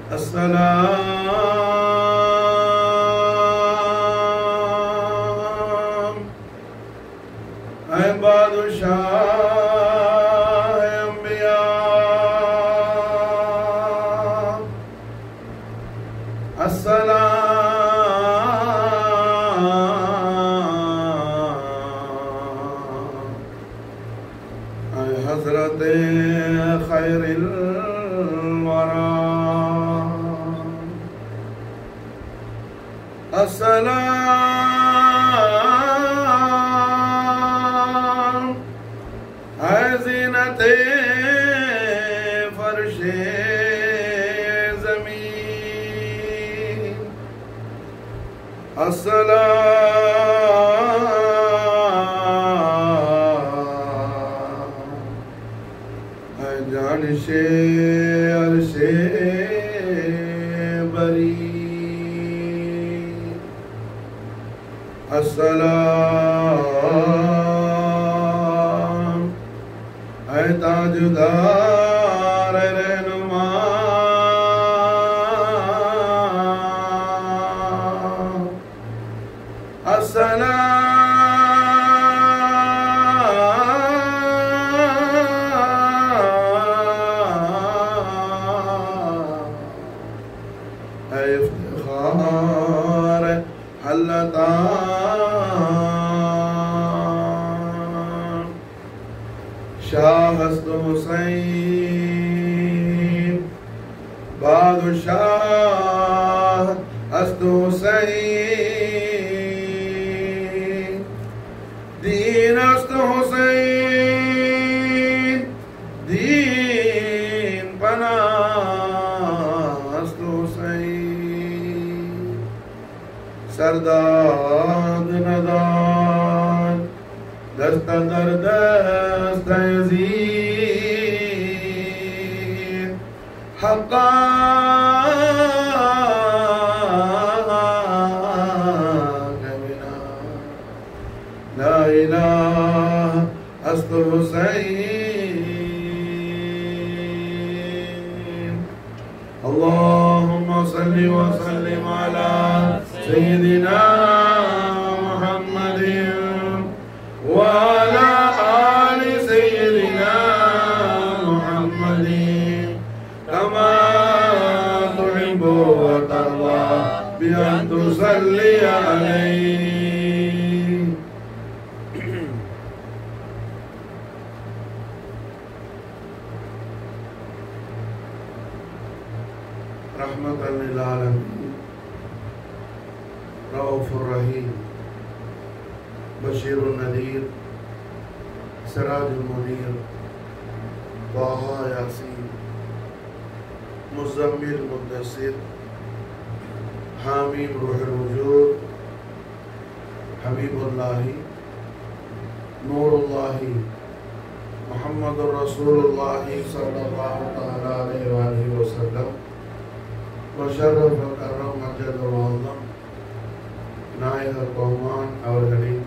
السلام اے بادشاہ انبیاء السلام اے حضرت خیر الورا السلام اے زینت فرش زمین السلام اے جانش عرش بری السلام اے تاجدار رہنما السلام اے افتخار حلتان شاہ است حسین بادشاہ است حسین دین است حسین دین پناہ است حسین سرداد ندان دست در دست یزید حقا بنا لا إله أست حسين اللهم صل وسلم على سيدنا محمد وعلى آل سيدنا محمد كما تحب وترضى بأن تصلي عليه رحمة للعالمين رؤوف الرحيم بشير النذير سراج المنير طه ياسين مزمل مدثر حاميم روح الوجود حبيب الله نور الله محمد رسول الله صلى الله تعالى عليه وآله وسلم وشرف وكرم مجد وعظم நாயகர் கோமான் அவர்களின்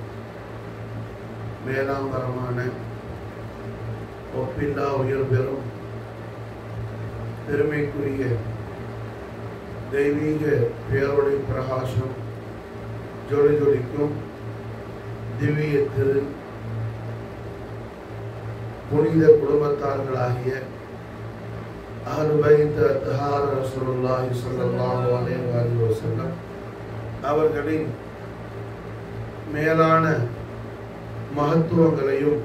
மேலாம்பரமான ஒப்பில்லா உயர் பெறும் பெருமைக்குரிய தெய்வீக பேரொளி பிரகாசம் ஜொலி ஜொலிக்கும் திவ்ய திரு புனித குடும்பத்தார்களாகிய அஹ்லுபைத் அத்ஹார் ரசூலுல்லாஹி ஸல்லல்லாஹு அலைஹி வஸல்லம் அவர்களின் மேலான மகத்துவங்களையும்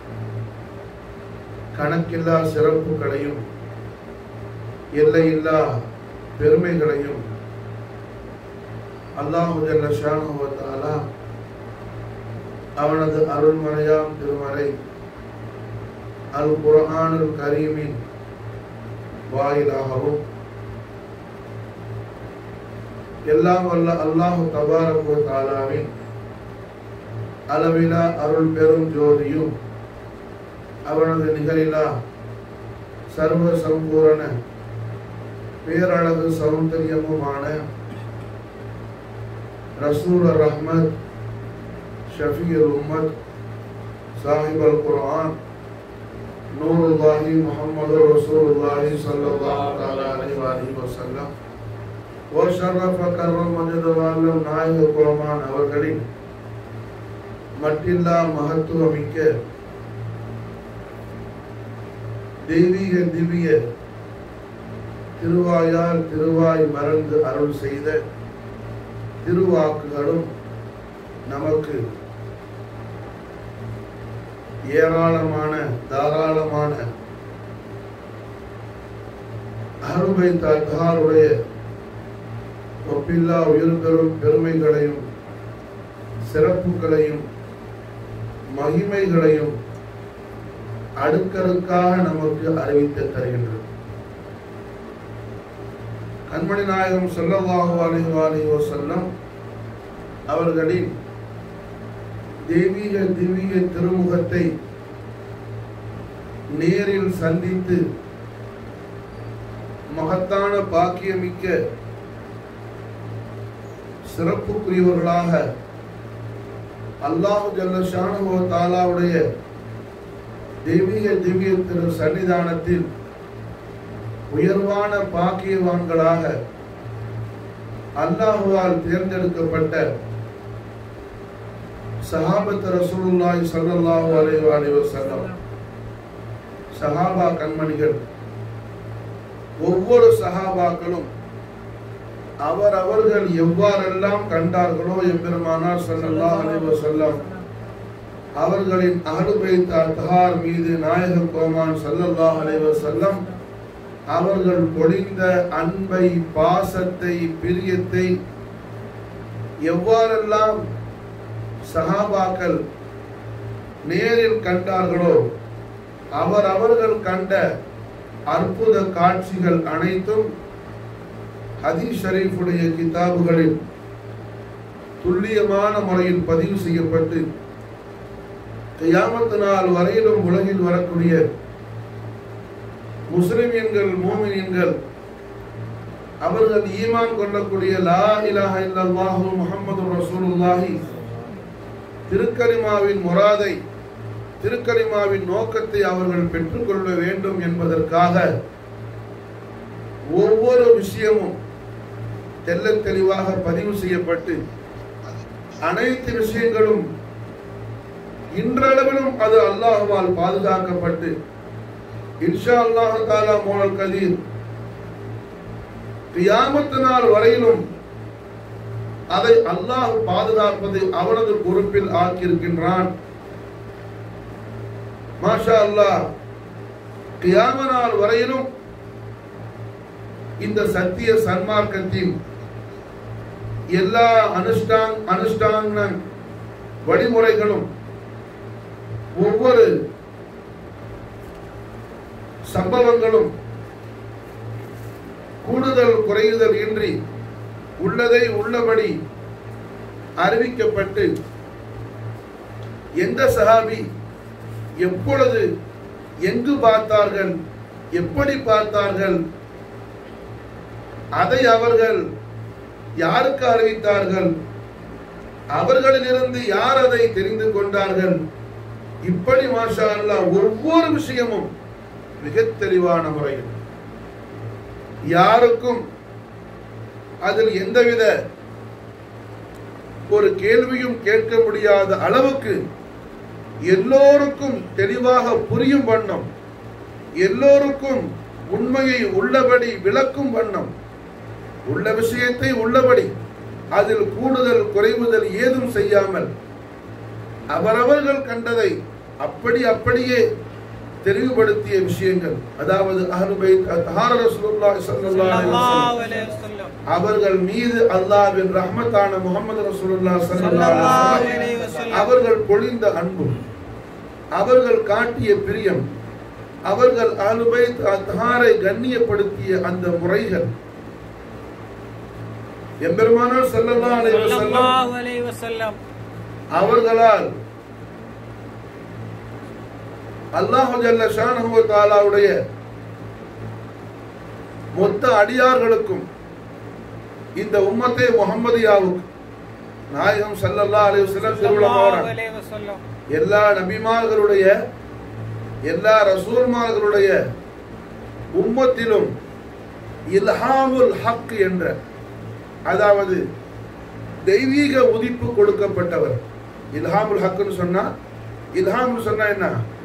கணக்கில்லா சிறப்புகளையும் எல்லையில்லா பெருமைகளையும் அல்லாஹு ஜல்ல ஷானஹு வ தஆலா அவனது அருள்மறையாம் திருமறை அல் குர்ஆனுல் கரீமின் வாயிலாகவும் எல்லாம் வல்ல அல்லாஹு தபாரக்கு தாலாவின் அளவிலா அருள் பெரும் ஜோதியும் அவனது நிகழிலா சர்வ சம்பூரண பேரழகு சௌந்தரியமுமான ரசூல் ரஹ்மத் ஷஃபீர் உம்மத் சாஹிப் அல் குர்ஆன் நூறுல்லாஹி முஹம்மது ரசூலுல்லாஹி ஸல்லல்லாஹு தஆலா அலைஹி வஸல்லம் வஸல்லம் ஓ ஷரஃப கர்ரம் மஜித் வால்லம் நாயக குலமான் அவர்களின் மட்டில்லா மகத்துவமிக்க தெய்வீக திவ்ய திருவாயால் திருவாய் மறந்து அருள் செய்த திருவாக்குகளும் நமக்கு ஏராளமான தாராளமான அருமை தகாருடைய ஒப்பில்லா உயிர்பெறும் பெருமைகளையும் சிறப்புகளையும் மகிமைகளையும் அடுக்கடுக்காக நமக்கு அறிவித்து தருகின்றது கண்மணி நாயகம் ஸல்லல்லாஹு அலைஹி அலைஹி வஸல்லம் அவர்களின் தெய்வீக திவ்ய திருமுகத்தை நேரில் சந்தித்து மகத்தான பாக்கியமிக்க சிறப்புக்குரியவர்களாக அல்லாஹு ஜல்லஷானு தாலாவுடைய தெய்வீக திவ்ய திரு சன்னிதானத்தில் உயர்வான பாக்கியவான்களாக அல்லாஹுவால் தேர்ந்தெடுக்கப்பட்ட சஹாபத் ரசூலுல்லாஹி ஸல்லல்லாஹு அலைஹி வஸல்லம் வஸல்லம் சஹாபா கண்மணிகள் ஒவ்வொரு சஹாபாக்களும் அவர் அவர்கள் எவ்வாறெல்லாம் கண்டார்களோ எம்பெருமானார் ஸல்லல்லாஹு அலைஹி வஸல்லம் அவர்களின் அகலுபைத் அத்ஹார் மீது நாயக கோமான் ஸல்லல்லாஹு அலைஹி வஸல்லம் அவர்கள் பொழிந்த அன்பை பாசத்தை பிரியத்தை எவ்வாறெல்லாம் சஹாபாக்கள் நேரில் கண்டார்களோ அவர் அவர்கள் கண்ட அற்புத காட்சிகள் அனைத்தும் ஹதீஸ் ஷரீஃபுடைய கிதாபுகளில் துல்லியமான முறையில் பதிவு செய்யப்பட்டு கியாமத்து நாள் வரையிலும் உலகில் வரக்கூடிய முஸ்லிமீன்கள் மூமினீன்கள் அவர்கள் ஈமான் கொள்ளக்கூடிய லா இலாஹ இல்லல்லாஹு முஹம்மது ரசூலுல்லாஹி திருக்கலிமாவின் முராதை திருக்கலிமாவின் நோக்கத்தை அவர்கள் பெற்றுக்கொள்ள வேண்டும் என்பதற்காக ஒவ்வொரு விஷயமும் தெள்ளத் தெளிவாக பதிவு செய்யப்பட்டு அனைத்து விஷயங்களும் இன்றளவிலும் அது அல்லாஹுவால் பாதுகாக்கப்பட்டு இன்ஷா அல்லாஹு தாலா மோனல் கதீர் கியாமத்து நாள் வரையிலும் அதை அல்லாஹ் பாதுகாப்பது அவனது பொறுப்பில் ஆக்கியிருக்கின்றான் மாஷா அல்லாஹ் கியாம நாள் வரையிலும் இந்த சத்திய சன்மார்க்கத்தின் எல்லா அனுஷ்டாங் அனுஷ்டான வழிமுறைகளும் ஒவ்வொரு சம்பவங்களும் கூடுதல் குறையுதல் இன்றி உள்ளதை உள்ளபடி அறிவிக்கப்பட்டு எந்த சஹாபி எப்பொழுது எங்கு பார்த்தார்கள் எப்படி பார்த்தார்கள் அதை அவர்கள் யாருக்கு அறிவித்தார்கள் அவர்களிலிருந்து யார் அதை தெரிந்து கொண்டார்கள் இப்படி மாஷா அல்லாஹ் ஒவ்வொரு விஷயமும் மிக தெளிவான முறையில் யாருக்கும் அதில் எந்தவித ஒரு கேள்வியும் கேட்க முடியாத அளவுக்கு எல்லோருக்கும் தெளிவாக புரியும் வண்ணம் எல்லோருக்கும் உண்மையை உள்ளபடி விளக்கும் வண்ணம் உள்ள விஷயத்தை உள்ளபடி அதில் கூடுதல் குறைவுதல் ஏதும் செய்யாமல் அவரவர்கள் கண்டதை அப்படி அப்படியே தெளிவுபடுத்திய விஷயங்கள் அதாவது அஹ்லுபைத் அத்ஹார ரசூலுல்லாஹி ஸல்லல்லாஹு அலைஹி ஸல்லல்லாஹு வஸல்லம் அலைஹி வஸல்லம் அவர்கள் மீது அல்லாஹ்வின் ரஹ்மத்தான முஹம்மது ரசூலுல்லாஹி ஸல்லல்லாஹு ஸல்லல்லாஹு அலைஹி அலைஹி வஸல்லம் வஸல்லம் அவர்கள் பொழிந்த அன்பு அவர்கள் காட்டிய பிரியம் அவர்கள் அலுபைத் அத்ஹாரை கண்ணியப்படுத்திய அந்த முறைகள் எம்பெருமானார் ஸல்லல்லாஹு அலைஹி வஸல்லம் ஸல்லல்லாஹு அலைஹி வஸல்லம் அவர்களால் அல்லாஹு ஜல்ல ஷானஹு வ தஆலாவுடைய மொத்த அடியார்களுக்கும் இந்த உம்மத்தே முஹம்மதியாவுக்கு நாயகம் ஸல்லல்லாஹு அலைஹி வஸல்லம் திருவிழா ஸல்லல்லாஹு அலைஹி வஸல்லம் எல்லா நபிமார்களுடைய எல்லா ரசூல்மார்களுடைய உம்மத்திலும் இல்ஹாமுல் ஹக் என்ற அதாவது தெய்வீக உதிப்பு கொடுக்கப்பட்டவர் இல்ஹாமுல் ஹக்குன்னு சொன்னா இல்ஹாம்னு சொன்னா என்ன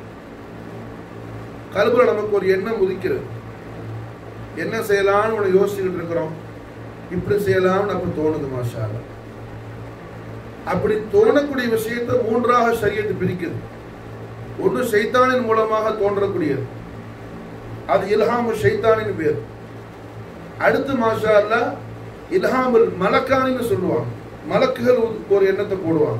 கல்புல நமக்கு ஒரு எண்ணம் உதிக்கிறது என்ன செய்யலாம்னு ஒன்று யோசிச்சுக்கிட்டு இருக்கிறோம் இப்படி செய்யலாம்னு அப்ப தோணுது மாஷா அல்லாஹ். அப்படி தோணக்கூடிய விஷயத்தை மூன்றாக சரியத்து பிரிக்குது ஒன்று ஷைத்தானின் மூலமாக தோன்றக்கூடியது அது இல்ஹாமு ஷைத்தானின் பேர் அடுத்து மாஷா அல்லாஹ் இல்ஹாமுல் மலக்கானின்னு சொல்லுவாங்க மலக்குகள் ஒரு- ஒரு எண்ணத்தை போடுவாங்க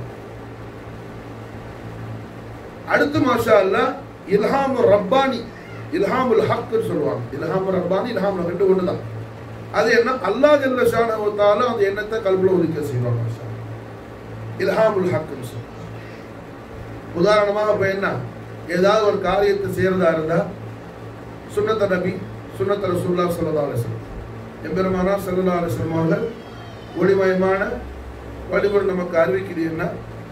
அடுத்து மாஷா அல்லாஹ் இல்ஹாமு ரப்பானி இல்ஹாமுல் ஹக்னு சொல்லுவாங்க இல்ஹாமு ரப்பானி இல்ஹாம் ரெண்டு ஒன்று தான் அது என்ன அல்லாஹ் ஜல்ல ஷானஹு தஆலா அந்த எண்ணத்தை கல்புல ஒதுக்க செய்வாங்க மாஷா அல்லாஹ். இல்ஹாமுல் ஹக்னு சொல்லுவாங்க உதாரணமாக இப்போ என்ன ஏதாவது ஒரு காரியத்தை செய்யறதா இருந்தா சுன்னத்த நபி சுன்னத்த ரசூல்லா ஸல்லல்லாஹு அலைஹி வஸல்லம் எம்பெருமானா ஸல்லல்லாஹு அலைஹி வஸல்லம் அவர்கள் ஒளிமயமான வழிமுறை நமக்கு அறிவிக்கிறீங்கன்னா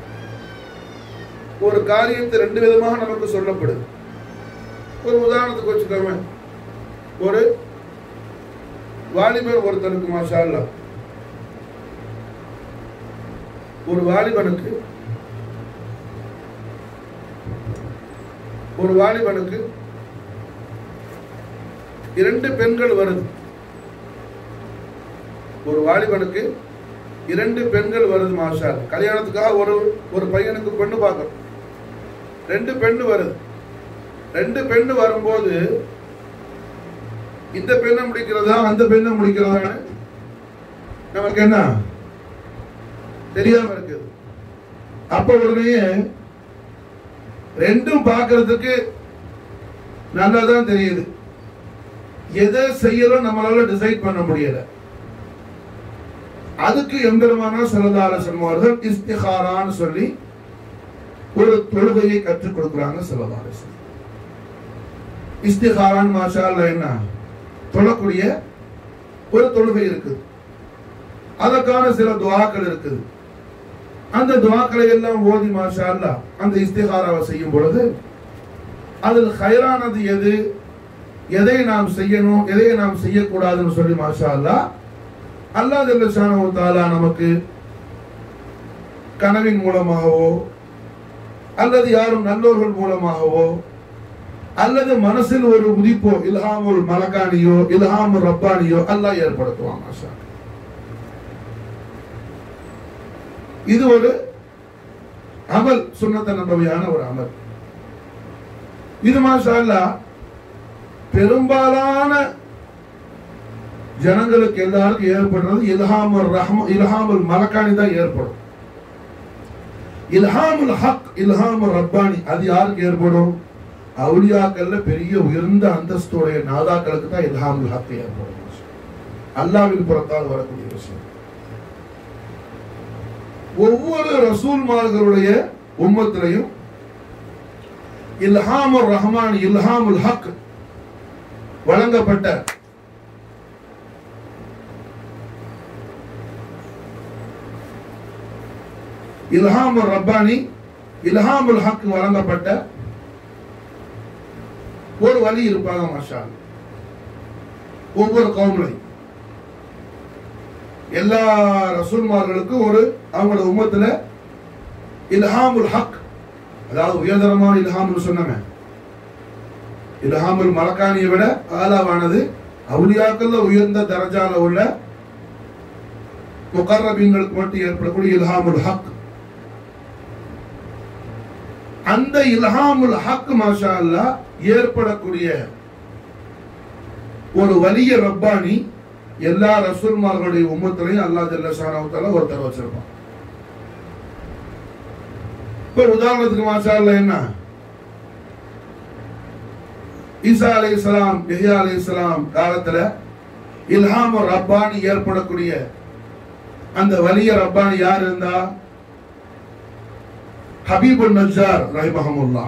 ஒரு காரியத்தை ரெண்டு விதமாக நமக்கு சொல்லப்படுது ஒரு உதாரணத்துக்கு வச்சுக்கோங்க ஒரு வாலிபர் ஒருத்தனுக்கு மாஷா அல்லாஹ் ஒரு வாலிபனுக்கு ஒரு வாலிபனுக்கு இரண்டு பெண்கள் வருது ஒரு வாலிபனுக்கு இரண்டு பெண்கள் வருது மாஷா அல்லாஹ். கல்யாணத்துக்காக ஒரு ஒரு பையனுக்கு பெண்ணு பார்க்கணும் ரெண்டு பெண்ணு வருது ரெண்டு பெண்ணு வரும்போது இந்த பெண்ணை முடிக்கிறதா அந்த பெண்ணை முடிக்கிறதான்னு நமக்கு என்ன தெரியாம இருக்குது அப்ப உடனே ரெண்டும் பார்க்கிறதுக்கு நல்லாதான் தெரியுது எதை செய்யறோம் நம்மளால டிசைட் பண்ண முடியல அதுக்கு எம்பெருமானா சிலதார சொல்வார்கள் இஸ்திகாரான்னு சொல்லி ஒரு தொழுகையை கற்றுக் கொடுக்குறாங்க சிலதார இஸ்திகாரான் மாஷா அல்லாஹ் என்ன தொழக்கூடிய ஒரு தொழுகை இருக்குது அதற்கான சில துவாக்கள் இருக்குது அந்த துவாக்களை எல்லாம் ஓதி மாஷா அல்லாஹ் அந்த இஸ்திகாராவை செய்யும் பொழுது அதில் ஹைரானது எது எதை நாம் செய்யணும் எதை நாம் செய்யக்கூடாதுன்னு சொல்லி மாஷா அல்லாஹ் அல்லாஹ் ஜல்லஷானு தாலா நமக்கு கனவின் மூலமாகவோ அல்லது யாரும் நல்லோர்கள் மூலமாகவோ அல்லது மனசில் ஒரு உதிப்போ இல்ஹாமுல் மலக்கானியோ இல்ஹாமுல் ரப்பானியோ அல்லாஹ் ஏற்படுத்துவான் மாஷா அல்லாஹ். இது ஒரு அமல் சுன்னத்த நபவியான ஒரு அமல் இது மாஷா அல்லாஹ் பெரும்பாலான ஜனங்களுக்கு எல்லாருக்கும் ஏற்படுறது இல்ஹாமுல் ரஹ்ம இல்ஹாமுல் மலக்கானி தான் ஏற்படும் இல்ஹாமுல் ஹக் இல்ஹாமுல் ரப்பானி அது யாருக்கு ஏற்படும் அவுலியாக்கள்ல பெரிய உயர்ந்த அந்தஸ்துடைய நாதாக்களுக்கு தான் இல்ஹாமுல் ஹக் ஏற்படும் அல்லாவின் புறத்தால் வரக்கூடிய விஷயம் ஒவ்வொரு ரசூல்மார்களுடைய உம்மத்திலையும் இல்ஹாமுர் ரஹ்மான் இல்ஹாமுல் ஹக் வழங்கப்பட்ட இல்ஹாமுர் ரப்பானி இல்ஹாமுல் ஹக் வழங்கப்பட்ட ஒரு வழி இருப்பாங்க மாஷா அல்லாஹ். ஒவ்வொரு கவும்லையும் எல்லா ரசூல்மார்களுக்கும் ஒரு அவங்களோட உம்மத்துல இல்ஹாமுல் ஹக் அதாவது உயர்தரமான இல்ஹாம்னு சொன்னமே இல்ஹாமுல் மலக்கானியை விட ஆலாவானது அவுலியாக்கள்ல உயர்ந்த தரஜால உள்ள முகர்ரபீன்களுக்கு மட்டும் ஏற்படக்கூடிய இல்ஹாமுல் ஹக் அந்த இல்ஹாமுல் ஹக் மாஷா அல்லாஹ் ஏற்படக்கூடிய ஒரு வலிய ரப்பானி எல்லா ரசூல்மார்களுடைய உம்மத்திலையும் அல்லாஹ் ஜல்ல ஷானவத்தால ஒருத்தர் வச்சிருப்பான் இப்ப உதாரணத்துக்கு மாஷா அல்லாஹ் என்ன ஈசா அலைஹிஸ்ஸலாம் யஹ்யா அலைஹிஸ்ஸலாம் காலத்துல இல்ஹாம் ரப்பானி ஏற்படக்கூடிய அந்த வலிய ரப்பானி யார் இருந்தா ஹபீபுல் நஜ்ஜார் ரஹிமஹமுல்லா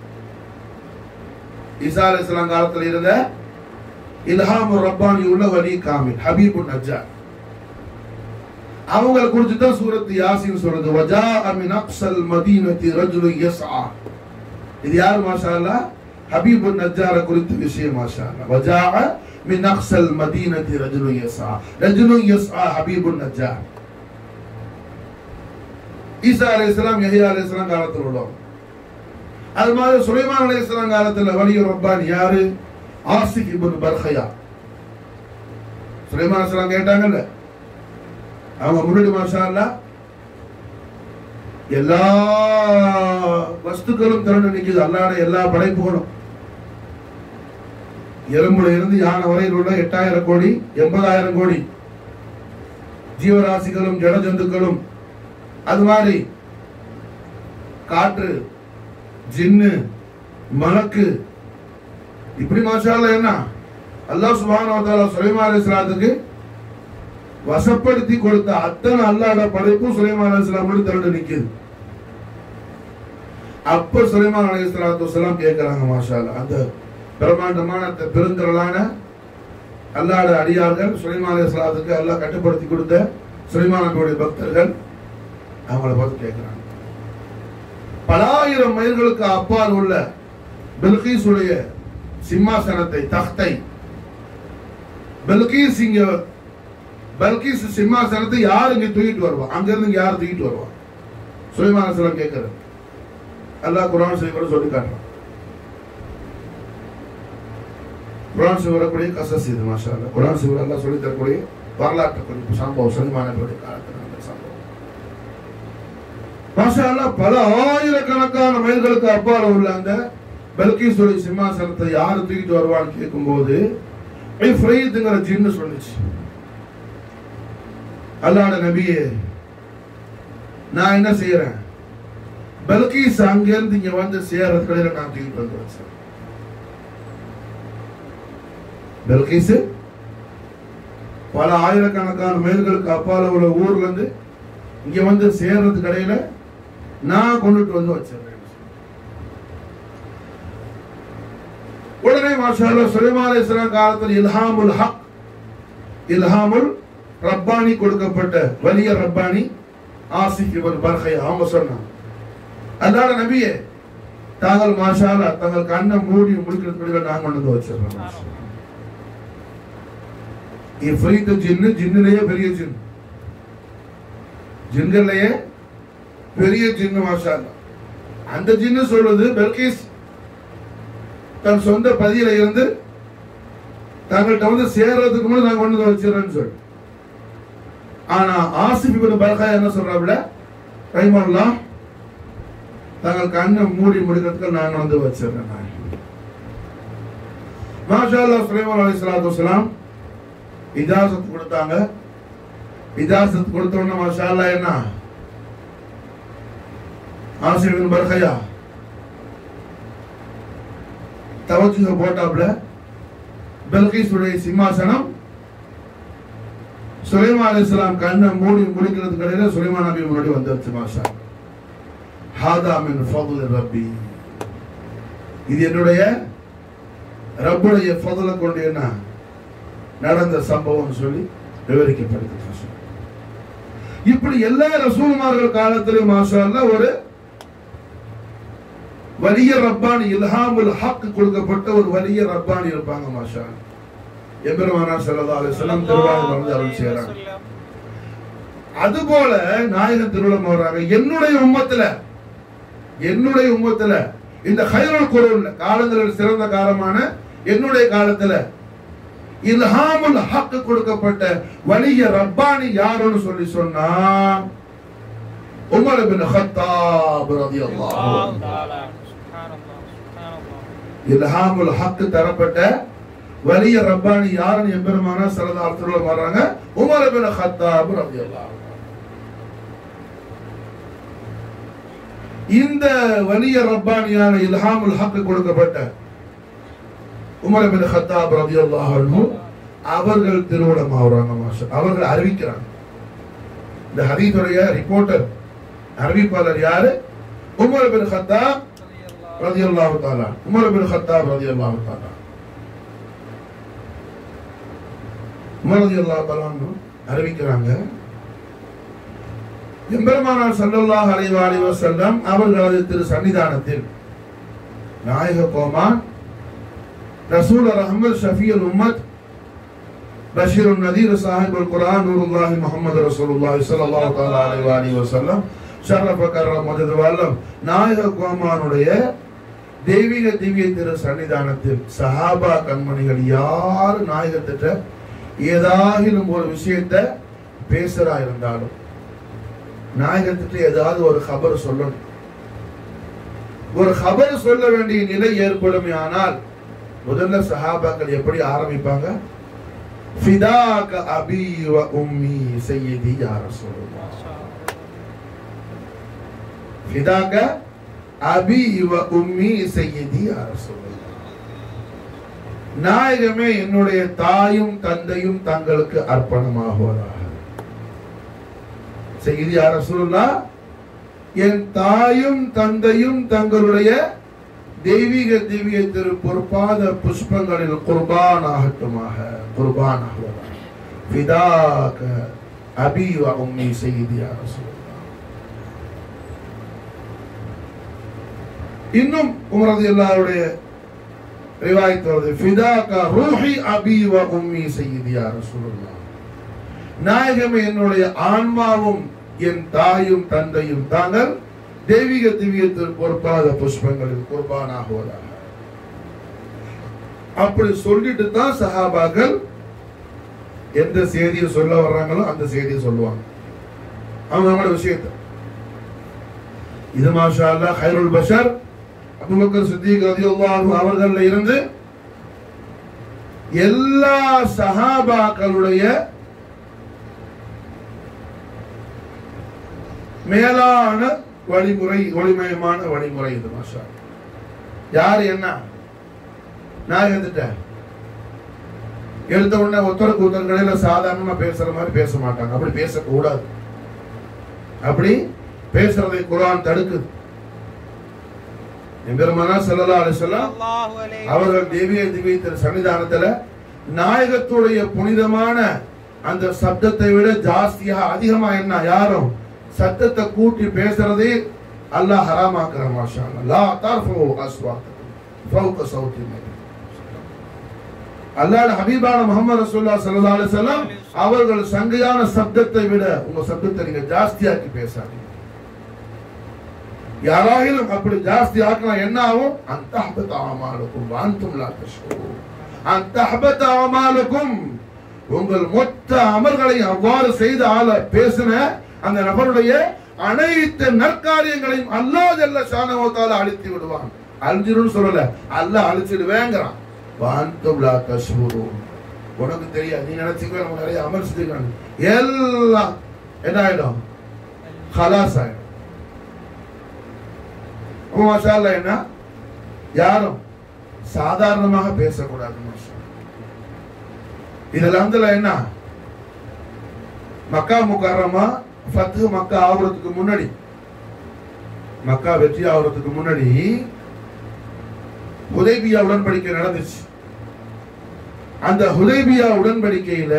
ஈசா அலைஹிஸ்ஸலாம் காலத்துல இருந்த இல்ஹாம் ரப்பானி உள்ள வலி காமில் ஹபீபுல் நஜ்ஜார் அவங்களை குறித்து தான் சூரத் யாசின் சொல்றது வஜா மின் அக்ஸல் மதீனத்தி ரஜுலு யஸ்ஆ இது யார் மாஷா அல்லாஹ் ஹபீபு நஜ்ஜார குறித்த விஷயம் மாஷா அல்லாஹ் வஜாஅ மின் அக்ஸல் மதீனத்தி ரஜுலு யஸ்ஆ ரஜுலு யஸ்ஆ ஹபீபு நஜ்ஜார் ஈசா அலைஹிஸ்ஸலாம் யஹ்யா அலைஹிஸ்ஸலாம் காலத்தில் உள்ளவங்க அது மாதிரி சுலைமான் அலைஹிஸ்ஸலாம் காலத்தில் வலியுர் ரப்பானி யாரு ஆசிக் இப்னு பர்ஹயா சுலைமான் அலைஹிஸ்ஸலாம் கேட்டாங்கல்ல அவங்க முன்னாடி மாஷா அல்லாஹ் எல்லா வஸ்துக்களும் திரண்டு நிக்குது அல்லாட எல்லா படைப்புகளும் எறும்புல இருந்து யானை வரையில் உள்ள எட்டாயிரம் கோடி எண்பதாயிரம் கோடி ஜீவராசிகளும் ஜட ஜந்துக்களும் அது மாதிரி காற்று ஜின்னு மலக்கு இப்படி மாஷால என்ன அல்லாஹ் சுப்ஹானஹு வ தஆலா சுலைமான் அலைஹிஸ்ஸலாத்துக்கு வசப்படுத்தி கொடுத்த அத்தனை அல்லாட படைப்பும் சுலைமான் அலைஹிஸ்ஸலாம் திரண்டு நிக்குது அப்ப சுலைமான் அலைஹிஸ்ஸலாத்து வஸலாம் கேட்கறாங்க மாஷா அல்லாஹ் அந்த பிரம்மாண்டமான அந்த பெருந்திரளான அல்லாட அடியார்கள் சுலைமான் அலைஹிஸ்ஸலாத்துக்கு அல்லாஹ் கட்டுப்படுத்தி கொடுத்த சுலைமான் நபியுடைய பக்தர்கள் அவங்கள பார்த்து கேட்கிறாங்க பலாயிரம் மைல்களுக்கு அப்பால் உள்ள பில்கீஸுடைய சிம்மாசனத்தை தக்தை பில்கீஸ் இங்க பல்கீஸ் சிம்மாசனத்தை யார் இங்க தூக்கிட்டு வருவா அங்க இருந்து இங்க யார் தூக்கிட்டு வருவா சுலைமான சிலம் கேட்கிறது அல்லாஹ் குரான் செய்வரை சொல்லி காட்டுறான் குரான் சிவ வரக்கூடிய கசஸ் இது மாஷா அல்லாஹ் குரான் சிவர் அல்லாஹ் சொல்லி தரக்கூடிய வரலாற்று குறிப்பு சம்பவம் சுலைமானவருடைய காலத்தில் நடந்த சம்பவம் மாஷா அல்லாஹ் பல ஆயிரக்கணக்கான மைல்களுக்கு அப்பால் உள்ள அந்த பல்கீஸுடைய சிம்மாசனத்தை யார் தூக்கிட்டு வருவான்னு கேட்கும்போது ஃப்ரைத்துங்கிற ஜின்னு சொல்லுச்சு அல்லாட நபியே நான் என்ன செய்யறேன் பல்கீஸ் அங்கிருந்து இங்க வந்து சேர்றது கடையில நான் தூக்கிட்டு வந்து வச்சேன் பல்கீஸ் பல ஆயிரக்கணக்கான மைல்களுக்கு அப்பால உள்ள ஊர்ல இருந்து இங்க வந்து சேர்றது கடையில நான் கொண்டுட்டு வந்து வச்சிருக்கேன் உடனே மாஷால்லா சுலைமான் அலைஹிஸ்ஸலாம் காலத்தில் இல்ஹாமுல் ஹக் இல்ஹாமுல் ரப்பானி கொடுக்கப்பட்ட வலிய ரப்பானி ஆசிக் இவன் பர்ஹை அவங்க சொன்னாங்க அல்லாட நபியே தாங்கள் மாஷாலா தங்கள் கண்ணை மூடி முடிக்கிறதுக்குள்ள நாங்க கொண்டு வந்து வச்சிடறோம் இஃப்ரீத்து ஜின்னு ஜின்னுலயே பெரிய ஜின் ஜின்கள்லயே பெரிய ஜின்னு மாஷாலா அந்த ஜின்னு சொல்லுது பெல்கீஸ் தன் சொந்த பதியில இருந்து தங்கள்கிட்ட வந்து சேர்றதுக்கு முன்னாடி நான் கொண்டு வந்து வச்சிடறேன்னு சொல்லி ஆனா ஆசிப் இப்னு பல்கா என்ன சொல்றாப்ல ரைமல்லா தங்கள் கண்ணை மூடி முடிக்கிறதுக்கு நான் வந்து வச்சிடுறேன் நான் மாஷா அல்லாஹ் சுலைமான் அலைஹிஸ்ஸலாத்து வஸலாம் இஜாசத் கொடுத்தாங்க இஜாசத் கொடுத்த உடனே மாஷா அல்லாஹ் என்ன ஆசிப் இப்னு பல்கையா தவஜுக போட்டாப்ல பெல்கீஸுடைய சிம்மாசனம் சுலைமான் அலைஹிஸ்ஸலாம் கண்ணை மூடி முடிக்கிறதுக்கு இடையில சுலைமான் நபி முன்னாடி வந்துருச்சு மாஷா ஹாதா மின் ஃபضل ரப்பி இது என்னுடைய ரப்புடைய ஃபضல கொண்டு என்ன நடந்த சம்பவம் சொல்லி விவரிக்கப்படுது இப்படி எல்லா ரசூல்மார்கள் காலத்திலும் மாஷா அல்லாஹ் ஒரு வலிய ரப்பானி இல்ஹாமுல் ஹக் கொடுக்கப்பட்ட ஒரு வலிய ரப்பானி இருப்பாங்க மாஷா அல்லாஹ். எம்பெருமானா ஸல்லல்லாஹு அலைஹி வஸல்லம் திருவாரூர் வந்து அருள் செய்றாங்க அதுபோல நாயகன் திருவிழம் வர்றாங்க என்னுடைய உம்மத்துல என்னுடைய உம்மத்துல இந்த ஹைரோல் குரல் காலங்களில் சிறந்த காலமான என்னுடைய காலத்துல இல்ஹாமுல் ஹக் கொடுக்கப்பட்ட வலிய ரப்பானி யாருன்னு சொல்லி சொன்னா உமர் பின் ஹத்தாப் ரலியல்லாஹு அன்ஹு. இல்ஹாமுல் ஹக் தரப்பட்ட வலிய ரப்பானி யாருன்னு எம்பெருமானா சிறந்த அர்த்தத்தில் வர்றாங்க உமர் பின் ஹத்தாப் ரலியல்லாஹு அன்ஹு. இந்த வலிய ரப்பானியான இல்ஹாமுல் ஹக் கொடுக்கப்பட்ட உமர் பின் ஹத்தாப் ரலியல்லாஹு அன்ஹு அவர்கள் திருமணம் ஆகுறாங்க மாஷா அவர்கள் அறிவிக்கிறாங்க இந்த ஹதீஸுடைய ரிப்போர்ட்டர் அறிவிப்பாளர் யாரு உமர் பின் ஹத்தாப் ரலியல்லாஹு தஆலா உமர் பின் ஹத்தாப் ரலியல்லாஹு தஆலா உமர் ரலியல்லாஹு தஆலா அன்ஹு அறிவிக்கிறாங்க எம்பெருமானார் ஸல்லல்லாஹு அலைஹி வஸல்லம் அவர்களது திரு சன்னிதானத்தில் நாயக கோமான் ரசூல் ரஹமத் ஷஃபியுல் உம்மத் பஷீர் நதீர் சாஹிபுல் குர்ஆன் நூருல்லாஹி முஹம்மது ரசூலுல்லாஹி ஸல்லல்லாஹு தஆலா அலைஹி வஆலிஹி வஸல்லம் ஷரஃப கர்ரம் மஜது வல்லம் நாயக கோமானுடைய தெய்வீக திவ்ய திரு சன்னிதானத்தில் சஹாபா கண்மணிகள் யார் நாயகத்திட்ட ஏதாகிலும் ஒரு விஷயத்தை பேசுறா இருந்தாலும் நாயகத்திட்ட ஏதாவது ஒரு கபர் சொல்லணும் ஒரு கபர் சொல்ல வேண்டிய நிலை ஏற்படுமே ஆனால் முதல்ல சஹாபாக்கள் எப்படி ஆரம்பிப்பாங்க ஃபிதாக அபி வ உம்மி சையதி யா ரசூலுல்லாஹ் ஃபிதாக அபி வ உம்மி சையதி யா ரசூலுல்லாஹ் நாயகமே என்னுடைய தாயும் தந்தையும் தங்களுக்கு அர்ப்பணமாகுவதாக செய்தி யா ரசூலுல்லாஹ் என் தாயும் தந்தையும் தங்களுடைய தெய்வீக திவ்ய திரு பொற்பாத புஷ்பங்களில் குர்பான் ஆகட்டுமாக குர்பான் ஆகுவதாக ஃபிதாக அபி வ உம்மி சையதி யா ரசூலுல்லாஹ் இன்னும் உமரது எல்லாருடைய ரிவாயத் வருது ஃபிதாக ரூஹி அபி வ உம்மி சையதி யா ரசூலுல்லாஹ் நாயகமே என்னுடைய ஆன்மாவும் என் தாயும் தந்தையும் தாங்கள் தெய்வீக திவ்யத்தில் பொறுப்பாத புஷ்பங்களில் குர்பானாகுவதாக அப்படி சொல்லிட்டு தான் சஹாபாக்கள் எந்த செய்தியை சொல்ல வர்றாங்களோ அந்த செய்தியை சொல்லுவாங்க அவங்க அவங்களோட விஷயத்தை இது மாஷா அல்லாஹ் ஹைருல் பஷர் அபூபக்கர் சித்திக் ரலியல்லாஹு அன்ஹு அவர்கள்ல இருந்து எல்லா சஹாபாக்களுடைய மேலான வழிமுறை ஒளிமயமான வழிமுறை இது மாஷா யார் என்ன நாயகத்திட்ட எடுத்த உடனே ஒருத்தருக்கு ஒருத்தர் கடையில சாதாரணமா பேசுற மாதிரி பேச மாட்டாங்க அப்படி பேசக்கூடாது அப்படி பேசுறதை குரான் தடுக்குது எம்பெருமானா ஸல்லல்லாஹு அலைஹி வஸல்லம் ஸல்லல்லாஹு அலைஹி அவர்கள் தேவிய திவ்யத்தின் சன்னிதானத்துல நாயகத்துடைய புனிதமான அந்த சப்தத்தை விட ஜாஸ்தியா அதிகமா என்ன யாரும் சத்தத்தை கூட்டி பேசுறதே அல்லாஹ் ஹராமாக்குற மாஷா அல்லாஹ். லா தர்ஃபு அஸ்வாத்தக்கும் ஃபௌக சௌத்தி நபி அல்லாஹ் ஹபீபான முஹம்மது ரசூலுல்லாஹ் ஸல்லல்லாஹு அலைஹி வஸல்லம் அவர்கள் சங்கையான சப்தத்தை விட உங்க சப்தத்தை நீங்க ஜாஸ்தியாக்கி பேசாதீங்க யாராகிலும் அப்படி ஜாஸ்தி ஆக்கலாம் என்ன ஆகும் அந்த அஹ்பத் அமாலுக்கும் வாந்தும் லா தஷ்குரூன் அந்த அஹ்பத் அமாலுக்கும் உங்கள் மொத்த அமல்களை அவ்வாறு செய்த ஆள பேசின அந்த நபருடைய அனைத்து நற்காரியங்களையும் அல்லாஹ் ஜல்ல ஷானவத்தால அழித்து விடுவான் அழிஞ்சிருன்னு சொல்லல அல்லாஹ் அழிச்சிடுவேங்கிறான் வாந்தும் லா தஷ்குரூன் உனக்கு தெரியாது நீ நினைச்சுக்கோ நம்ம நிறைய அமல் செஞ்சுக்கணும் எல்லாம் என்ன ஆயிடும் ஹலாஸ் ஆயிடும் அப்போ மாஷா அல்லாஹ் என்ன யாரும் சாதாரணமாக பேசக்கூடாது மாஷா இதுல வந்து என்ன மக்கா முக்கரமா ஃபத்து மக்கா ஆகுறதுக்கு முன்னாடி மக்கா வெற்றி ஆகுறதுக்கு முன்னாடி ஹுதைபியா உடன்படிக்கை நடந்துச்சு அந்த ஹுதைபியா உடன்படிக்கையில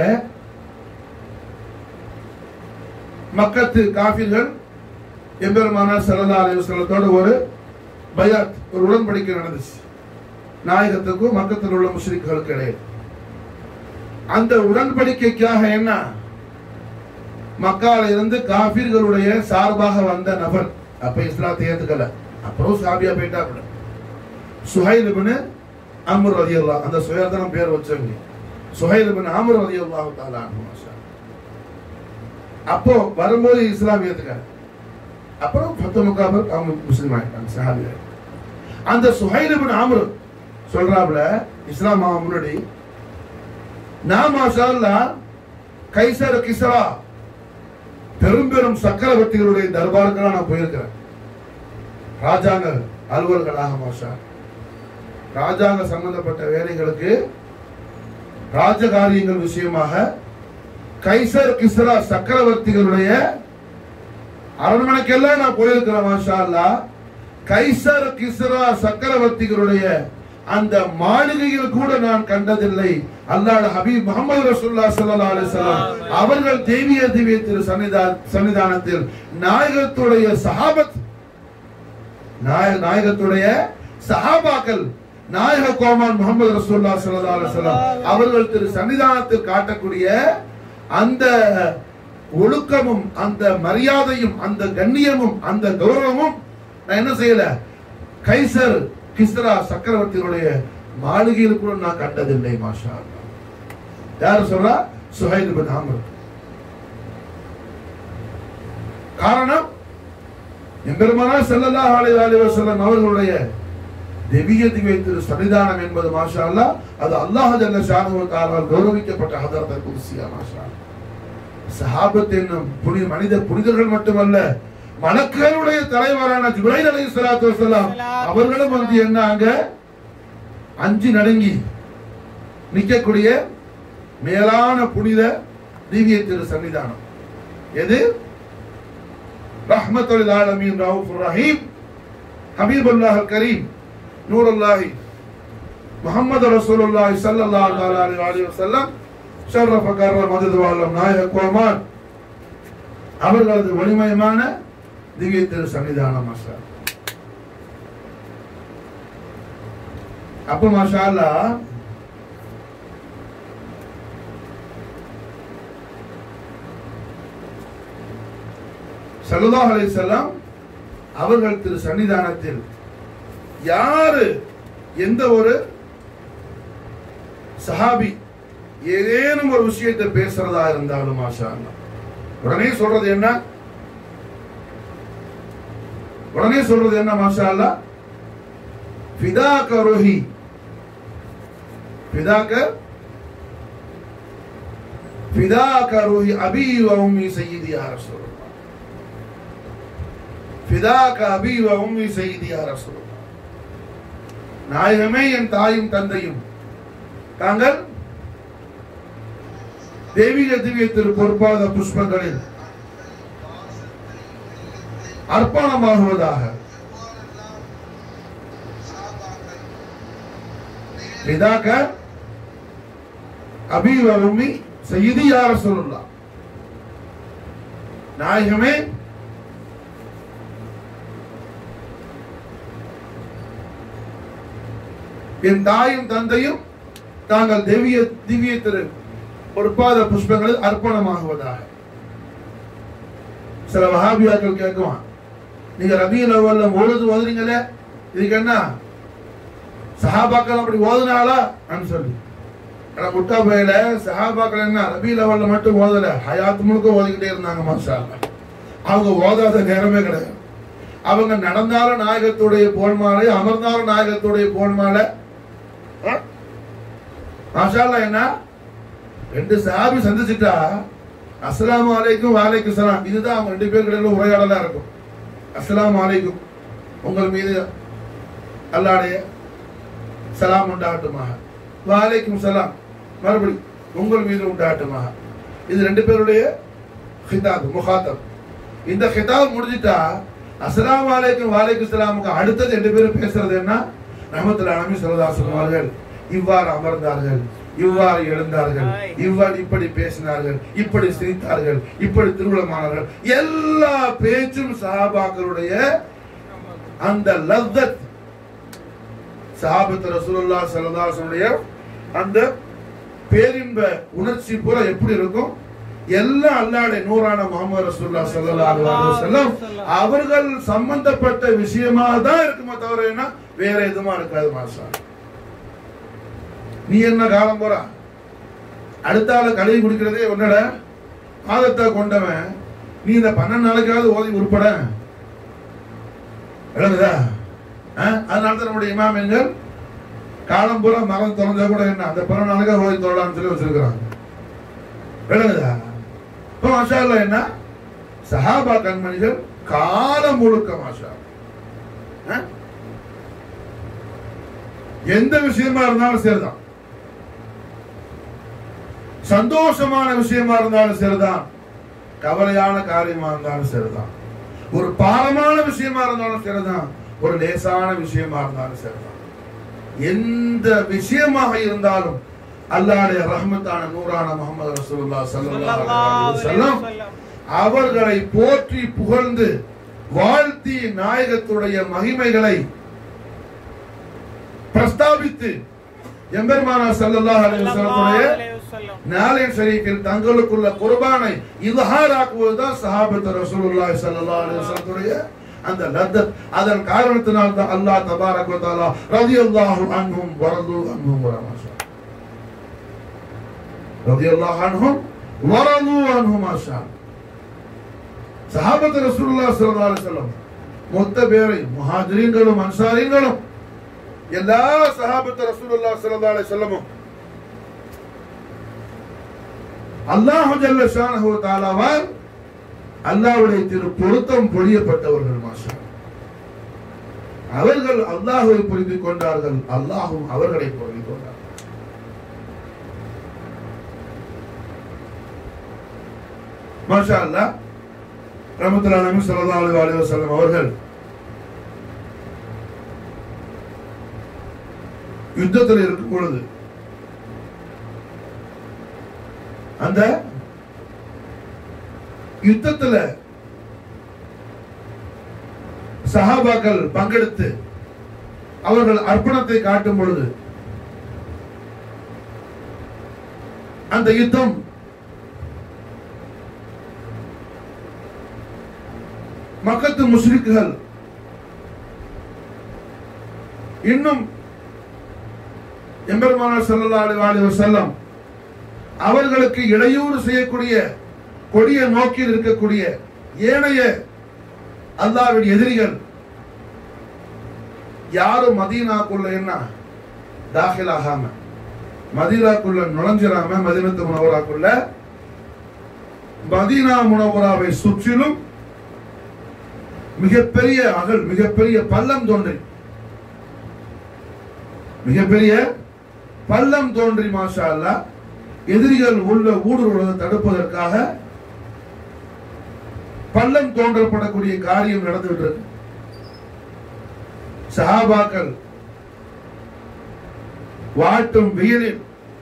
மக்கத்து காஃபிர்கள் எம்பெருமானார் ஸல்லல்லாஹு அலைஹி வஸல்லத்தோட ஒரு பயாத் ஒரு உடன்படிக்கை நடந்துச்சு நாயகத்துக்கும் மக்கத்தில் உள்ள முஸ்லிம்களுக்கு இடையே அந்த உடன்படிக்கைக்காக என்ன மக்கால இருந்து காபிர்களுடைய சார்பாக வந்த நபர் அப்ப இஸ்லாத்தை ஏத்துக்கல அப்புறம் சாபியா போயிட்டா அப்படி சுஹைல் இப்னு அம்ர் ரலியல்லாஹு அந்த சுயர்தனம் பேர் வச்சவங்க சுஹைல் இப்னு அம்ர் ரலியல்லாஹு தஆலா அன்ஹு மாஷா அப்போ வரும்போது இஸ்லாம் ஏத்துக்காரு அப்புறம் பத்து முக்காபர் அவங்க முஸ்லீம் ஆயிட்டாங்க சஹாபிகள் அந்த சுஹைல் இப்னு அம்ர் சொல்றாப்ல இஸ்லாம் ஆக முன்னாடி நான் மாஷா அல்லாஹ் கைசர் கிஸ்ரா பெரும் பெரும் சக்கரவர்த்திகளுடைய தர்பாருக்கெல்லாம் நான் போயிருக்கிறேன் ராஜாங்க அலுவல்களாக மாஷா ராஜாங்க சம்பந்தப்பட்ட வேலைகளுக்கு ராஜகாரியங்கள் விஷயமாக கைசர் கிஸ்ரா சக்கரவர்த்திகளுடைய அரண்மனைக்கெல்லாம் நான் போயிருக்கிறேன் மாஷா அல்லாஹ் கைசர் கிஸ்ரா சக்கரவர்த்திகளுடைய அந்த மாளிகையில் கூட நான் கண்டதில்லை அல்லாஹ் ஹபீப் முகமது ரசூல்லா ஸல்லல்லாஹு அலைஹி வஸல்லம் அவர்கள் தெய்வீக திவ்ய திரு சன்னிதா சன்னிதானத்தில் நாயகத்துடைய சஹாபத் நாய நாயகத்துடைய சஹாபாக்கள் நாயக கோமான் முகமது ரசூல்லா ஸல்லல்லாஹு அலைஹி வஸல்லம் அவர்கள் திரு சன்னிதானத்தில் காட்டக்கூடிய அந்த ஒழுக்கமும் அந்த மரியாதையும் அந்த கண்ணியமும் அந்த கௌரவமும் நான் என்ன செய்யல கைசர் கிஸ்ரா சக்கரவர்த்தியினுடைய மாளிகையில் கூட நான் கண்டதில்லை மாஷா அல்லாஹ். யார் சொல்றா சுஹைல் பின் அமர் காரணம் எம்பெருமானா ஸல்லல்லாஹு அலைஹி வஸல்லம் அவர்களுடைய தெய்வீக திவ்ய திரு சன்னிதானம் என்பது மாஷா அல்லாஹ் அது அல்லாஹ் ஜல்ல ஷானு தாலால் கௌரவிக்கப்பட்ட ஹதரத் குர்சியா மாஷா அல்லாஹ். சஹாபத் என்னும் புனித மனித புனிதர்கள் மட்டுமல்ல மலக்களுடைய தலைவரான ஜுபைர் அலைஹி ஸலாத்து வஸலாம் அவர்களும் வந்து என்ன அங்க அஞ்சு நடுங்கி நிற்கக்கூடிய மேலான புனித திவ்ய திரு சன்னிதானம் எது ரஹ்மத்துல் ஆலமீன் ரவுஃபுர் ரஹீம் ஹபீபுல்லாஹ் கரீம் நூருல்லாஹி முஹம்மது ரசூலுல்லாஹி ஸல்லல்லாஹு அலைஹி வஸல்லம் ஷர்ரஃப கர்ர மதது வாழும் நாயக கோமான் அவர்களது ஒளிமயமான திவ்ய திரு சன்னிதானம் மாஷா அப்ப மாஷா அல்லாஹ் ஸல்லல்லாஹு அலைஹி வஸல்லம் அவர்கள் திரு சன்னிதானத்தில் யாரு எந்த ஒரு சஹாபி ஏதேனும் ஒரு விஷயத்தை பேசுறதா இருந்தாலும் மாஷா அல்லாஹ் உடனே சொல்றது என்ன உடனே சொல்றது என்ன மாஷா அல்லாஹ் ஃபிதாக ருஹி ஃபிதாக ஃபிதாக ருஹி அபி வ உம்மி சய்யிதி யா ரசூலுல்லாஹ் ஃபிதாக அபி வ உம்மி சய்யிதி யா ரசூலுல்லாஹ் நாயகமே என் தாயும் தந்தையும் தாங்கள் தெய்வீக திவ்ய திரு பொற்பாத புஷ்பங்களில் அர்ப்பணமாகுவதாக பிதாக்க அபீவ உம்மி செய்தி யார சொல்லலாம் நாயகமே என் தாயும் தந்தையும் தாங்கள் தெய்வீக திவ்ய திரு பொற்பாத புஷ்பங்களில் அர்ப்பணமாகுவதாக சில வஹாபியாக்கள் கேட்குவான் நீங்க ரபியுல் அவ்வல்ல ஓடுது ஓதுறீங்களே இதுக்கு என்ன சஹாபாக்கள் அப்படி ஓதுனாளா அப்படின்னு சொல்லி ஆனா முட்டா பையில சஹாபாக்கள் என்ன ரபியுல் அவ்வல்ல மட்டும் ஓதல ஹயாத் முழுக்க ஓதிக்கிட்டே இருந்தாங்க மாஷா அல்லாஹ். அவங்க ஓதாத நேரமே கிடையாது அவங்க நடந்தாலும் நாயகத்துடைய போன் மாலை அமர்ந்தாலும் நாயகத்துடைய போன் மாலை ஆ? மாஷா அல்லாஹ் என்ன ரெண்டு சாபி சந்திச்சுட்டா அஸ்ஸலாமு அலைக்கும் வாலைக்கும் சலாம் இதுதான் அவங்க ரெண்டு பேருக்கு இடையில உரையாடலா இருக்கும் அஸ்ஸலாமு அலைக்கும் உங்கள் மீது அல்லாடைய சலாம் உண்டாகட்டுமாக வாலைக்கும் சலாம் மறுபடி உங்கள் மீது உண்டாகட்டுமாக இது ரெண்டு பேருடைய ஹிதாப் முகாத்தப் இந்த ஹிதாப் முடிஞ்சிட்டா அஸ்ஸலாமு அலைக்கும் வாலைக்கும் சலாமுக்கு அடுத்தது ரெண்டு பேரும் பேசுறது என்ன ரஹமத்துல் அலமி சொல்லதாசன் அவர்கள் இவ்வாறு அமர்ந்தார்கள் இவ்வாறு எழுந்தார்கள் இவ்வாறு இப்படி பேசினார்கள் இப்படி சிரித்தார்கள் இப்படி திருவிழமானார்கள் எல்லா பேச்சும் சஹாபாக்களுடைய அந்த லத்தத் சஹாபத் ரசூலுல்லாஹ் ஸல்லல்லாஹு அலைஹி வஸல்லம் அந்த பேரின்ப உணர்ச்சி பூரா எப்படி இருக்கும் எல்லாம் அல்லாஹ்வுடைய நூறான முகமது ரசூலுல்லாஹ் ஸல்லல்லாஹு அலைஹி வஸல்லம் அவர்கள் சம்பந்தப்பட்ட விஷயமா தான் இருக்குமே தவிர என்ன வேற எதுவுமா இருக்காது மாஷா நீ என்ன காலம் போறா அடுத்த ஆள கழுவி குடிக்கிறதே உன்னோட மாதத்தை கொண்டவன் நீ இந்த பன்னெண்டு நாளைக்காவது ஓதி உருப்பட விளங்குதா ஆ? அதனால தான் நம்முடைய இமாம் எங்கள் காலம் பூரா மரம் திறந்தா கூட என்ன அந்த பன்னெண்டு நாளைக்கா ஓதி தொழலாம்னு சொல்லி வச்சிருக்கிறாங்க விளங்குதா இப்போ மாஷா அல்லாஹ் என்ன சஹாபா கண்மணிகள் காலம் முழுக்க மாஷா ஆ? எந்த விஷயமா இருந்தாலும் சரிதான் சந்தோஷமான விஷயமா இருந்தாலும் சரிதான் கவலையான காரியமா இருந்தாலும் சரிதான் ஒரு பாரமான விஷயமா இருந்தாலும் சரிதான் ஒரு லேசான விஷயமா இருந்தாலும் சரிதான் எந்த விஷயமாக இருந்தாலும் அல்லாஹ்வுடைய ரஹ்மத்தான நூறான முகமது ரசூலுல்லாஹ் ஸல்லல்லாஹு அலைஹி வஸல்லம் அவர்களை போற்றி புகழ்ந்து வாழ்த்தி நாயகத்துடைய மகிமைகளை பிரஸ்தாபித்து எம்பெருமானா ஸல்லல்லாஹு அலைஹி வஸல்லமுடைய வஸல்லம் நாளைய ஷரீஃபில் தங்களுக்குள்ள குர்பானை இல்ஹாராக்குவதுதான் சஹாபத்து ரசூலுல்லாஹி ஸல்லல்லாஹு அலைஹி வஸல்லமுடைய அந்த லத்தத் அதன் காரணத்தினால் தான் அல்லாஹ் தபாரக வ தஆலா ரலியல்லாஹு அன்ஹும் வரது அன்ஹும் வரமாஷா ரலியல்லாஹு அன்ஹும் வரது அன்ஹும் மாஷா சஹாபத்து ரசூலுல்லாஹி ஸல்லல்லாஹு அலைஹி வஸல்லம் மொத்த பேரை முஹாஜிரீன்களும் அன்சாரீன்களும் எல்லா சஹாபத்து ரசூலுல்லாஹி ஸல்லல்லாஹு அலைஹி வஸல்லமும் அல்லாஹு ஜல்ல ஷானஹு வ தஆலாவால் அல்லாஹ்வுடைய திரு பொருத்தம் பொழியப்பட்டவர்கள் மாஷா அவர்கள் அல்லாஹ்வை புரிந்து கொண்டார்கள் அல்லாஹும் அவர்களை புரிந்து கொண்டார் மாஷா அல்லாஹ் ரஹமத்துல்லாஹி நபி ஸல்லல்லாஹு அலைஹி வஸல்லம் அவர்கள் யுத்தத்தில் இருக்கும் பொழுது அந்த யுத்தத்துல சஹாபாக்கள் பங்கெடுத்து அவர்கள் அர்ப்பணத்தை காட்டும் பொழுது அந்த யுத்தம் மக்கத்து முஸ்லிக்குகள் இன்னும் எம்பெருமானார் ஸல்லல்லாஹு அலைஹி வஸல்லம் அவர்களுக்கு இடையூறு செய்யக்கூடிய கொடிய நோக்கில் இருக்கக்கூடிய ஏனைய அல்லாவின் எதிரிகள் யாரும் மதீனாக்குள்ள என்ன தாখিল ஆகாம மதீனாக்குள்ள நுழைஞ்சிராம மதீனத்து முனவராக்குள்ள மதீனா முனவராவை சுற்றிலும் மிகப்பெரிய அகல் மிகப்பெரிய பள்ளம் தோன்றி மிகப்பெரிய பள்ளம் தோன்றி மாஷா அல்லாஹ் எதிரிகள் உள்ள ஊடுருவதை தடுப்பதற்காக பள்ளம் தோன்றப்படக்கூடிய காரியம் நடந்துகிட்டு இருக்கு சஹாபாக்கள் வாட்டும் வெயிலில்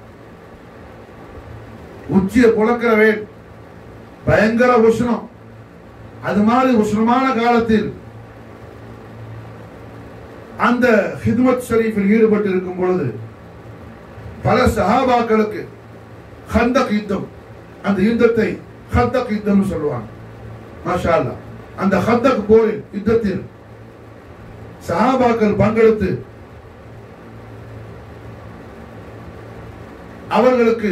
உச்சிய புழக்கிற வெயில் பயங்கர உஷ்ணம் அது மாதிரி உஷ்ணமான காலத்தில் அந்த ஹித்மத் ஷரீஃபில் ஈடுபட்டு இருக்கும் பொழுது பல சஹாபாக்களுக்கு ஹந்தக் யுத்தம் அந்த யுத்தத்தை ஹந்தக் யுத்தம் சொல்லுவாங்க மாஷா அல்லாஹ் அந்த ஹந்தக் போரில் யுத்தத்தில் சஹாபாக்கள் பங்கெடுத்து அவர்களுக்கு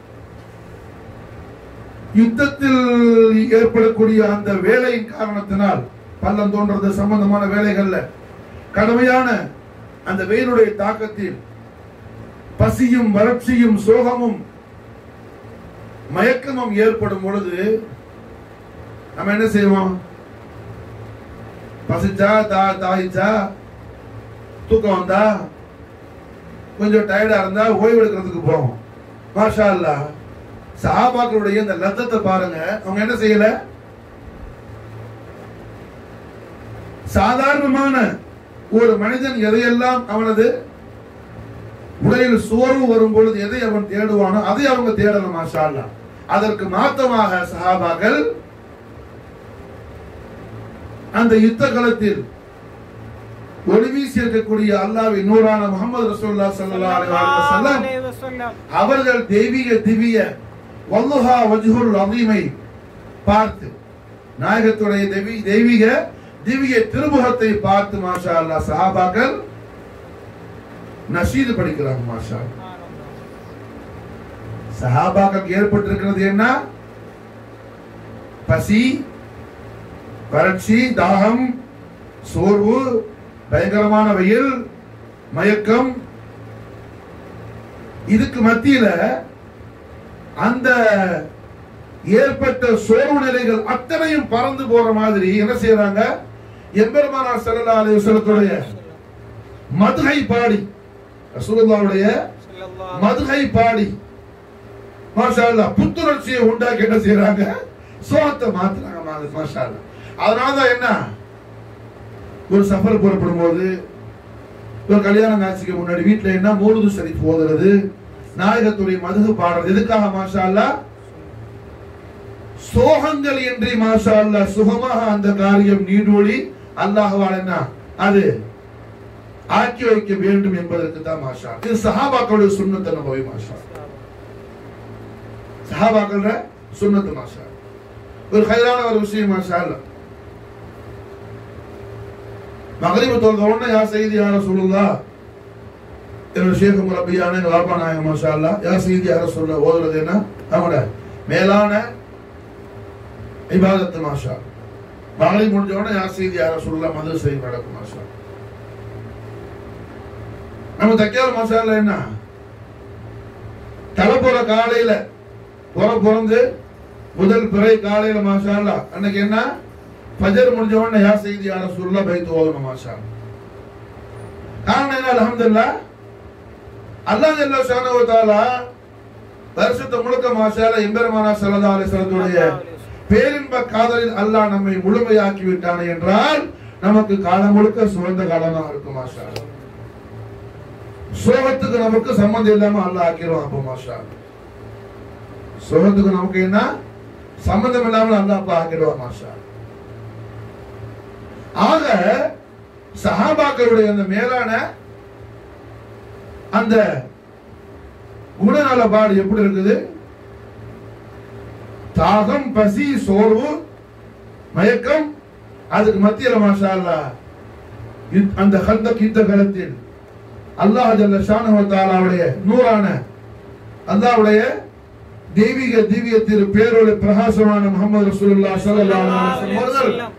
யுத்தத்தில் ஏற்படக்கூடிய அந்த வேலையின் காரணத்தினால் பள்ளம் தோன்றது சம்பந்தமான வேலைகள்ல கடுமையான அந்த வெயிலுடைய தாக்கத்தில் பசியும் வறட்சியும் சோகமும் மயக்கமும் ஏற்படும் பொழுது நம்ம என்ன செய்வோம் பசிச்சா தா தாயிச்சா தூக்கம் வந்தா கொஞ்சம் டயர்டா இருந்தா ஓய்வு எடுக்கிறதுக்கு போவோம் மாஷா அல்லா சஹாபாக்களுடைய இந்த லத்தத்தை பாருங்க அவங்க என்ன செய்யல சாதாரணமான ஒரு மனிதன் எதையெல்லாம் அவனது உடலில் சோர்வு வரும் பொழுது எதை அவன் தேடுவானோ அதை அவங்க தேடணும் மாஷா அல்லா அதற்கு மாத்தமாக சஹாபாக்கள் அந்த யுத்த களத்தில் ஒளி வீசி இருக்கக்கூடிய அல்லாவின் நூறான முகமது ரசூல்லா ஸல்லல்லாஹு அலைஹி வஸல்லம் அலைஹி வஸல்லம் அவர்கள் தெய்வீக திவ்ய வல்லுஹா வஜ்ஹுல் அஸீமை பார்த்து நாயகத்துடைய தெய்வீ தெய்வீக திவ்ய திருமுகத்தை பார்த்து மாஷா அல்லாஹ் சஹாபாக்கள் நஷீது படிக்கிறாங்க மாஷா அல்லாஹ். சஹாபாக்களுக்கு ஏற்பட்டிருக்கிறது என்ன பசி வறட்சி தாகம் சோர்வு பயங்கரமான வெயில் மயக்கம் இதுக்கு மத்தியில அந்த ஏற்பட்ட சோர்வு நிலைகள் அத்தனையும் பறந்து போற மாதிரி என்ன செய்யறாங்க எம்பெருமானார் ஸல்லல்லாஹு அலைஹி வஸல்லத்துடைய மதுகை பாடி ரசூலுல்லாஹ்வுடைய ஸல்லல்லாஹு மதுகை பாடி மாஷா அல்லாஹ் புத்துணர்ச்சியை உண்டாக்கி என்ன செய்யறாங்க சோகத்தை மாத்துறாங்க மா- மாஷா அல்லாஹ் அதனாலதான் என்ன ஒரு சஃபர் புறப்படும் போது ஒரு கல்யாண காட்சிக்கு முன்னாடி வீட்டுல என்ன மூணுது சரி ஓதுறது நாயகத்துடைய மதுகு பாடுறது எதுக்காக மாஷா அல்லாஹ் சோகங்கள் இன்றி மாஷா அல்லாஹ் சுகமாக அந்த காரியம் நீடூழி அல்லாஹ்வால் என்ன அது ஆக்கி வைக்க வேண்டும் என்பதற்கு தான் மாஷா இது சஹாபாக்களுடைய சுண்ணத்தை நபவி மாஷா சஹாபாக்கள சுண்ணத்து மாஷா ஒரு ஹைரான ஒரு விஷயம் மாஷா இல்ல மகரிபு தொழுத உடனே யா செய்தி யார சொல்லுதா என்னோட ஷேக் முரப்பியான எங்க வாப்பா நாயகம் மாஷா அல்லா யா செய்தி யார சொல்ல ஓதுறது என்ன அவங்களோட மேலான இபாதத்து மாஷா மகளை முடிஞ்ச உடனே யா செய்தி யார சொல்லலாம் மது செய்தி நடக்கும் மாஷா நம்ம தைக்காத மசாலா என்ன தலை போற காலையில புற பிறந்து முதல் பிறை காலையில மாஷால்லா அன்னைக்கு என்ன ஃபஜர் முடிஞ்ச உடனே யா செய்தி யார சொல்ல பைத்து ஓதணும் மாஷா காரணம் என்ன அல்ஹம்துலில்லா அல்லாஹ் ஜல்ல ஷானஹு வ தஆலா வருஷத்தை முழுக்க மாஷால்லா எம்பெருமானா ஸல்லல்லாஹு அலைஹி வஸல்லத்துடைய பேரின்ப காதலில் அல்லாஹ் நம்மை முழுமையாக்கி விட்டானே என்றால் நமக்கு காலம் முழுக்க சுகந்த காலமாக இருக்கும் மாஷா அல்லாஹ். சோகத்துக்கு நமக்கு சம்மந்தம் இல்லாம அல்லாஹ் ஆக்கிடுவான் அப்போ மாஷா அல்லாஹ். சோகத்துக்கு நமக்கு என்ன சம்பந்தம் இல்லாமல் அல்லாஹ் அப்பா ஆக்கிடுவான் மாஷா அல்லாஹ். ஆக சஹாபாக்களுடைய அந்த மேலான அந்த குணநலபாடு எப்படி இருக்குது தாகம் பசி சோர்வு மயக்கம் அதுக்கு மத்தியில மாஷா அல்லாஹ் இத்- அந்த ஹந்தக் யுத்த காலத்தில் அல்லாஹ் ஜல்ல ஷானஹு வ தஆலாவுடைய நூறான அல்லாஹ்வுடைய தெய்வீக திவ்ய திரு பேரொளி பிரகாசமான முகமது ரசூலுல்லாஹ் ஸல்லல்லாஹு அலைஹி வஸல்லம் அவர்கள்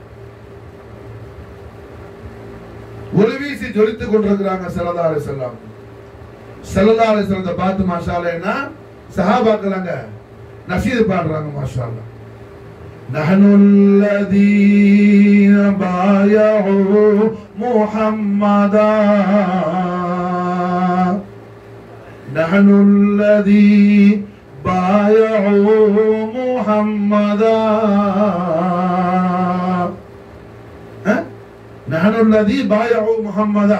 ஒளி வீசி ஜொலித்துக் கொண்டிருக்கிறாங்க ஸல்லல்லாஹு அலைஹி வஸல்லம் ஸல்லல்லாஹு அலைஹி வஸல்லம் பார்த்து மாஷா அல்லாஹ்னா சஹாபாக்கள் அங்க நசீது பாடுறாங்க மாஷா அல்லாஹ் نحن الذين بايعوا محمدا نحن الذي بايعوا محمدا ها؟ نحن الذي بايعوا محمدا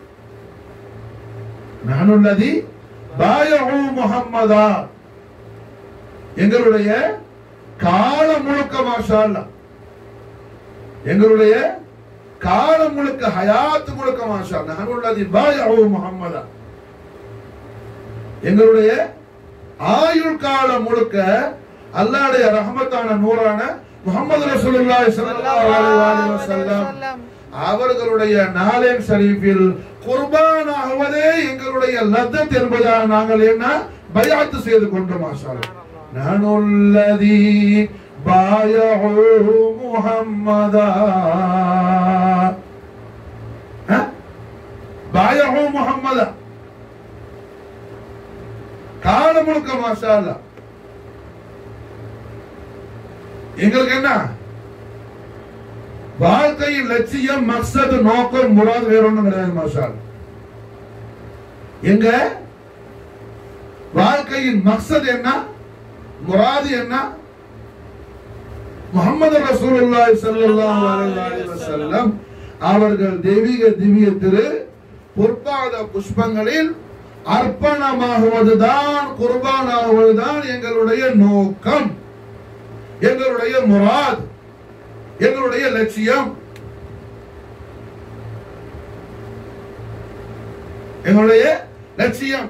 نحن الذي بايعوا محمدا எங்களுடைய காலம் முழுக்க மாஷா அல்லாஹ். எங்களுடைய காலம் முழுக்க ஹயாத் முழுக்க மாஷா நகனுள்ளதி பாயஹு முஹம்மதா எங்களுடைய ஆயுள் காலம் முழுக்க அல்லாஹ்வுடைய ரஹமத்தான நூறான முகமது ரசூலுல்லாஹி ஸல்லல்லாஹு அலைஹி வஸல்லம் அவர்களுடைய நாளேன் ஷரீஃபில் குர்பான் ஆகுவதே எங்களுடைய லத்தத் என்பதாக நாங்கள் என்ன பயாத்து செய்து கொண்டோம் மாஷா அல்லாஹ். نحن الذي بايعوا محمدا ها؟ بايعوا محمدا காலம் முழுக்க மாஷா அல்லாஹ். எங்களுக்கு என்ன வாழ்க்கையின் லட்சியம் மக்சது நோக்கம் முராது வேற ஒண்ணும் கிடையாது மாஷா அல்லாஹ். எங்க வாழ்க்கையின் மக்சத் என்ன முராது என்ன முகமது ரசூலுல்லாஹி ஸல்லல்லாஹு அலைஹி வஸல்லம் அவர்கள் தெய்வீக திவ்ய திரு பொற்பாத புஷ்பங்களில் அர்ப்பணமாகுவதுதான் குர்பானாகுவதுதான் எங்களுடைய நோக்கம் எங்களுடைய முராத் எங்களுடைய லட்சியம் எங்களுடைய லட்சியம்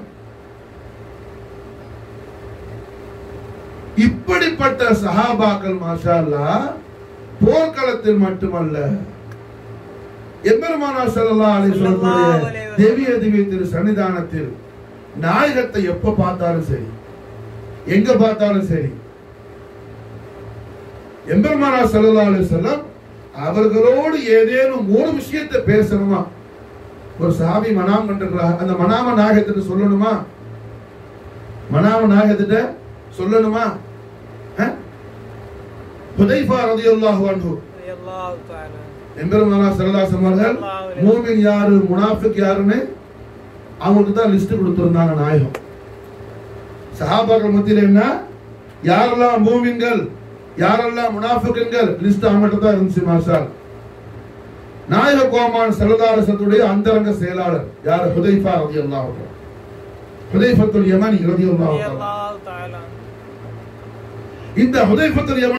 இப்படிப்பட்ட சஹாபாக்கள் மாஷா அல்லாஹ் போர்க்களத்தில் மட்டுமல்ல எம்பெருமானா ஸல்லல்லாஹு அலைஹி ஸல்லல்லாஹு வஸல்லம் அலைஹி வஸல்லம். தேவிய திவ்ய திரு சன்னிதானத்தில் நாயகத்தை எப்ப பார்த்தாலும் சரி எங்க பார்த்தாலும் சரி எம்பெருமானா ஸல்லல்லாஹு அலைஹி வஸல்லம் அவர்களோடு ஏதேனும் ஒரு விஷயத்தை பேசணுமா ஒரு சஹாபி மனாம் கண்டிருக்கிறார் அந்த மனாம நாயகத்திட்ட சொல்லணுமா மனாம நாயகத்திட்ட சொல்லணுமா அஹ்? ஹுதைஃபா ரலியல்லாஹு அன்ஹு ரலியல்லாஹு தஆலா எம்பெருமானா ஸல்லல்லாஹு அவர்கள் மூமின் யாரு முனாஃபிக் யாருன்னு அவங்களுக்கு தான் லிஸ்ட் கொடுத்திருந்தாங்க நாயகம் சஹாபாக்கள் மத்தியில என்ன யாரெல்லாம் மூமின்கள் யாரெல்லாம் முனாஃபிக்குங்கள் லிஸ்ட் அவங்கள்ட்ட தான் இருந்துச்சு மாஷால் நாயக கோமான் சல்லதாரசத்துடைய அந்தரங்க செயலாளர் யார் ஹுதைஃபா ரலியல்லாஹு அன்ஹு ஹுதைஃபத்துல் யமனி ரலியல்லாஹு அன்ஹு ரலியல்லாஹு தஆலா இந்த ஹுதைஃபத்துல் யமனி